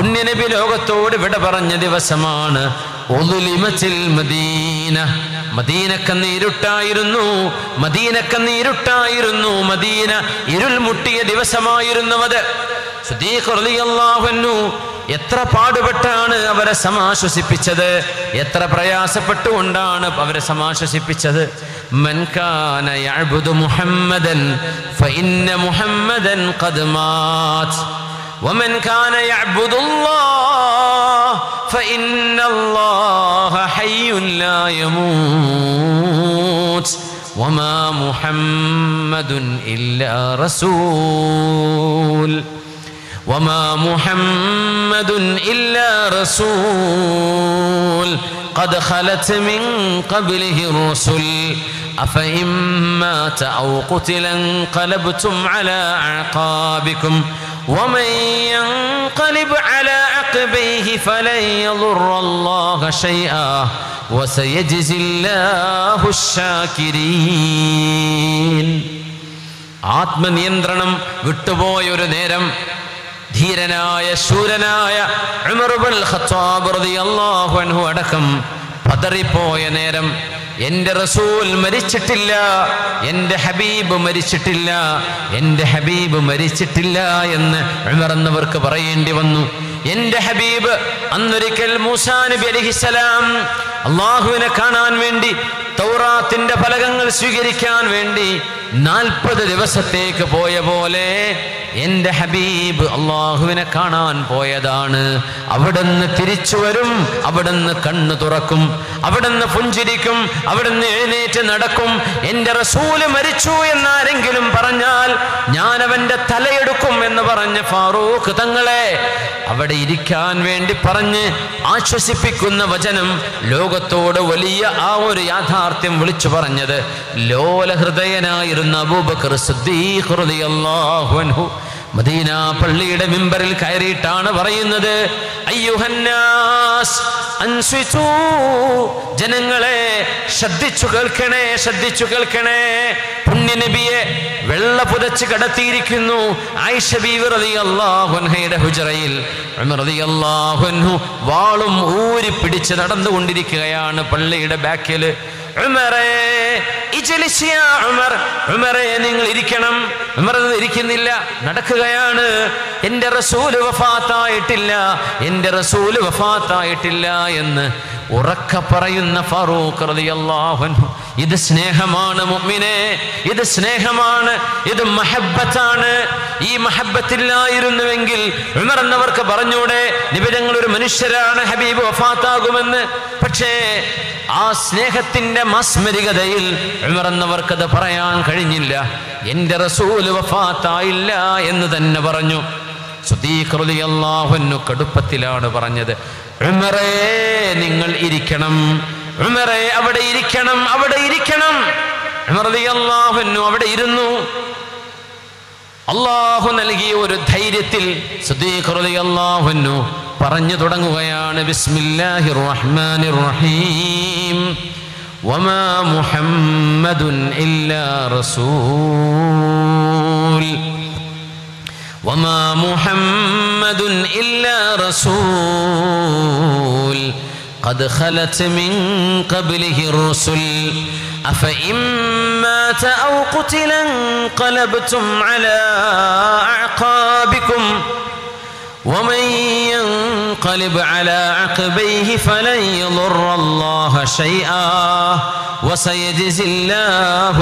പുണ്യനബി ലോകത്തോട് വിട പറഞ്ഞ ദിവസമാണ് ഒതുലിമച്ചിൽ മദീന മദീനക്കന്ന് ഇരുട്ടായിരുന്നു മദീനക്കന്ന് ഇരുട്ടായിരുന്നു മദീന ഇരുൾ മുട്ടിയ ദിവസമായിരുന്നു അത് സുദീഖ് റളിയല്ലാഹു അൻഹു എത്ര പാടുപെട്ടാണ് അവരെ സമാശ്വസിപ്പിച്ചത് എത്ര പ്രയാസപ്പെട്ടുകൊണ്ടാണ് അവരെ സമാശ്വസിപ്പിച്ചത് മൻ കാന യഅ്ബുദു മുഹമ്മദൻ ഫഇന്ന മുഹമ്മദൻ ഖദ് മാത് ومن كان يعبد الله فإن الله حي لا يموت وما محمد إلا رسول وما محمد إلا رسول قد خلت من قبله الرسل أفإن مات أو قتل انقلبتم على أعقابكم ومن ينقلب على عقبيه فلن يضر الله شيئا وسيجزي الله الشاكرين ആത്മനിയന്ത്രണം വിട്ടുപോയ ഒരു നേരം ധീരനായ ശൂരനായ ഉമർ ഇബ്നുൽ ഖത്താബ് റളിയല്ലാഹു അൻഹു അടക്കം പതറിപ്പോയ നേരം എൻ്റെ റസൂൽ മരിച്ചിട്ടില്ല എൻ്റെ ഹബീബ് മരിച്ചിട്ടില്ല എൻ്റെ ഹബീബ് മരിച്ചിട്ടില്ല എന്ന് ഉമർ എന്നവർക്ക് പറയേണ്ടി വന്നു എൻ്റെ ഹബീബ് അന്നൊരിക്കൽ മൂസാ നബി അലൈഹിസ്സലാം അള്ളാഹുവിനെ കാണാൻ വേണ്ടി തൗറാത്തിന്റെ ഫലകങ്ങൾ സ്വീകരിക്കാൻ വേണ്ടി നാൽപ്പത് ദിവസത്തേക്ക് പോയ പോലെ എൻ്റെ ഹബീബ് അള്ളാഹുവിനെ കാണാൻ പോയതാണ് അവിടുന്ന് തിരിച്ചു വരും അവിടുന്ന് കണ്ണ് തുറക്കും അവിടുന്ന് പുഞ്ചിരിക്കും അവിടുന്ന് എഴുന്നേറ്റ് നടക്കും എൻ്റെ റസൂല് മരിച്ചു എന്നാരെങ്കിലും പറഞ്ഞാൽ ഞാൻ അവൻ്റെ തലയെടുക്കും എന്ന് പറഞ്ഞ ഫാറൂഖ് തങ്ങളെ അവിടെ ഇരിക്കാൻ വേണ്ടി പറഞ്ഞ് ആശ്വസിപ്പിക്കുന്ന വചനം ലോകത്തോട് വലിയ ആ ഒരു യാഥാർത്ഥ്യം വിളിച്ചു പറഞ്ഞത് ലോല ഹൃദയനായിരുന്ന അബൂബക്കർ സിദ്ദീഖ് റളിയല്ലാഹു അൻഹു മദീന പള്ളിയുടെ മിമ്പറിൽ കയറിയിട്ടാണ് പറയുന്നത് അയ്യുഹന്നാസ് അൻസ്വിതൂ ജനങ്ങളെ ശ്രദ്ധിച്ചു കേൾക്കണേ ശ്രദ്ധിച്ചു കേൾക്കണേ പുണ്യനബിയെ വെള്ള പുതച്ച് കടത്തിയിരിക്കുന്നു ആയിഷ ബീവി റളിയല്ലാഹു അൻഹയുടെ ഹുജറയിൽ ഉമർ റളിയല്ലാഹു അൻഹു വാളും ഊരി പിടിച്ച് നടന്നുകൊണ്ടിരിക്കുകയാണ് പള്ളിയുടെ ബാക്കിൽ ഉമറേ ഇജ്ലിസ് യാ ഉമർ ഉമറേ നിങ്ങൾ ഇരിക്കണം ഉമർ ഇരിക്കുന്നില്ല നടക്കുകയാണ് എൻ്റെ റസൂല് വഫാത്തായിട്ടില്ല എൻ്റെ റസൂല് വഫാത്തായിട്ടില്ല എന്ന് ഉറക്ക പറയുന്ന ഫാറൂഖ് റളിയല്ലാഹു അൻഹു ഇത് സ്നേഹമാണ് മുഅ്മിനെ ഇത് സ്നേഹമാണ് ഇത് മഹബത്താണ് ഈ മഹബത്തില്ലായിരുന്നുവെങ്കിൽ ഉമർ എന്നവർക്ക് പറഞ്ഞൂടെ നിബിധങ്ങൾ ഒരു മനുഷ്യരാണ് ഹബീബ് വഫാത്താകുമെന്ന് പക്ഷേ ആ സ്നേഹത്തിന്റെ മാസ്മരികതയിൽ ഉമർ എന്നവർക്കത് പറയാൻ കഴിഞ്ഞില്ല എൻ്റെ റസൂല് വഫാത്തായില്ല എന്ന് തന്നെ പറഞ്ഞു സുദീഖ് റളിയല്ലാഹുവിനു കടുപ്പത്തിലാണ് പറഞ്ഞത് ഉമറേ നിങ്ങൾ ഇരിക്കണം ഉമറേ അവിടെ ഇരിക്കണം അവിടെ ഇരിക്കണം ഉമർ റളിയല്ലാഹുവിനു അവിടെ ഇരുന്നു അള്ളാഹു നൽകിയ ഒരു ധൈര്യത്തിൽ സുദീഖ് റളിയല്ലാഹുവിനു പറഞ്ഞു തുടങ്ങുകയാണ് ബിസ്മില്ലാഹിർ റഹ്മാനിർ റഹീം വമാ മുഹമ്മദുൻ ഇല്ലാ റസൂൽ وما محمد إلا رسول قد خلت من قبله الرسل أفإن مات أو قتل انقلبتم على أعقابكم ومن ينقلب على عقبيه فلن يضر الله شيئا وسيجزي الله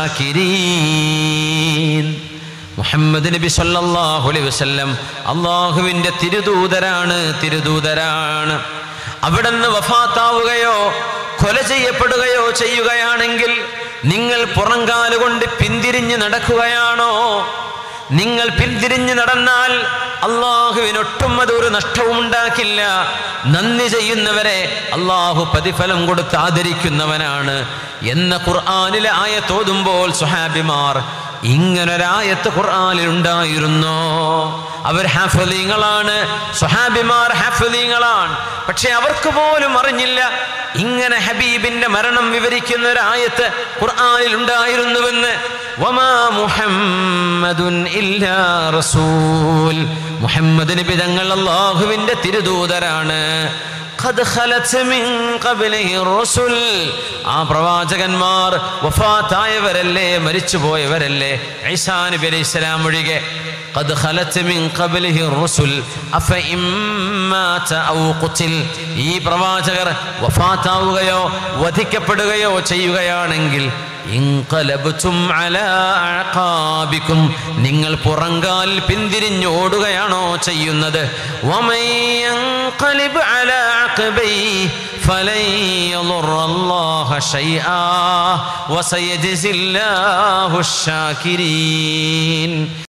الشاكرين മുഹമ്മദ് നബി സല്ലല്ലാഹു അലൈഹി വസല്ലം അള്ളാഹുവിൻ്റെ തിരുദൂതരാണ് തിരുദൂതരാണ് അവിടുന്ന് വഫാത്താവുകയോ കൊല ചെയ്യപ്പെടുകയോ ചെയ്യുകയാണെങ്കിൽ നിങ്ങൾ പുറംകാലുകൊണ്ട് പിന്തിരിഞ്ഞ് നടക്കുകയാണോ നിങ്ങൾ പിന്തിരിഞ്ഞ് നടന്നാൽ അള്ളാഹുവിനൊട്ടും അതൊരു നഷ്ടവും ഉണ്ടാക്കില്ല നന്ദി ചെയ്യുന്നവരെ അള്ളാഹു പ്രതിഫലം കൊടുത്ത് ആദരിക്കുന്നവനാണ് എന്ന ഖുർആാനിലെ ആയ തോതുമ്പോൾ സുഹാബിമാർ ഇങ്ങനൊരായത്ത് ഖുർആാനിൽ ഉണ്ടായിരുന്നോ അവർ ഹാഫലീങ്ങളാണ് സുഹാബിമാർ ഹാഫലീങ്ങളാണ് പക്ഷെ അവർക്ക് പോലും അറിഞ്ഞില്ല ഇങ്ങനെ ഹബീബിന്റെ മരണം വിവരിക്കുന്ന ഒരു ആയത്ത് ഖുർആാനിൽ ഉണ്ടായിരുന്നുവെന്ന് വമാ മുഹമ്മദുൻ ഇല്ലാ റസൂൽ മുഹമ്മദ് നബി തങ്ങൾ അള്ളാഹുവിന്റെ തിരുദൂതരാണ് ഖദ് ഖലത്ത് മിൻ ഖബ്ലിഹി റുസുൽ. ആ പ്രവാചകന്മാർ വഫാത്തായവരല്ലേ മരിച്ചുപോയവരല്ലേ ഈസാ നബി അലൈഹി ഇസ്ലാം ഒഴികെ ഖദ് ഖലത്ത് മിൻ ഖബ്ലിഹി റുസുൽ അഫഇൻ മാത ഔ ഖുതിൽ. ഈ പ്രവാചകർ വഫാത്താവുകയോ വധിക്കപ്പെടുകയോ ചെയ്യുകയാണെങ്കിൽ ഇൻഖലബ്തും അലാ അഅഖാബിക്കും നിങ്ങൾ പുറങ്കാൽ പിന്തിരിഞ്ഞ് ഓടുകയാണോ ചെയ്യുന്നത് വമൻ യൻഖലിബ് അലാ അഖബൈ ഫലൻ യളുറ അല്ലാഹ ശൈആ വസയജ്സില്ലാഹു الشاكرين